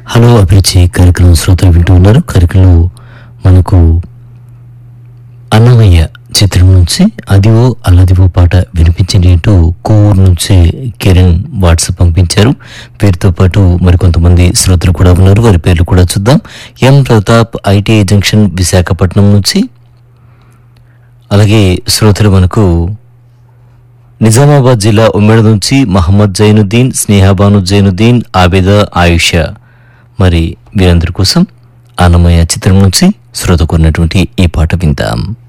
hello అభిరుచి కార్యక్రమం శ్రోతలు వింటూ ఉన్నారు కార్యక్రమంలో మనకు అన్నమయ్య చిత్రం నుంచి అదివో అల్లదివో పాట వినిపించండి అంటూ కోవూరు నుంచి కిరణ్ వాట్సాప్ పంపించారు పేరుతో పాటు మరికొంతమంది శ్రోతలు కూడా ఉన్నారు వారి పేర్లు కూడా చూద్దాం M Pratap ITI junction Visakhapatnam నుంచి అలాగే శ్రోతలు మనకు నిజామాబాద్ జిల్లా ఉమ్మడి నుంచి మహమ్మద్ జైనుద్దీన్ స్నేహాబాను జైనుద్దీన్ ఆబిద ఆయుష మరి వీరందరి కోసం అన్నమయ్య చిత్రం నుంచి శ్రోత కొన్నటువంటి ఈ పాట విందాం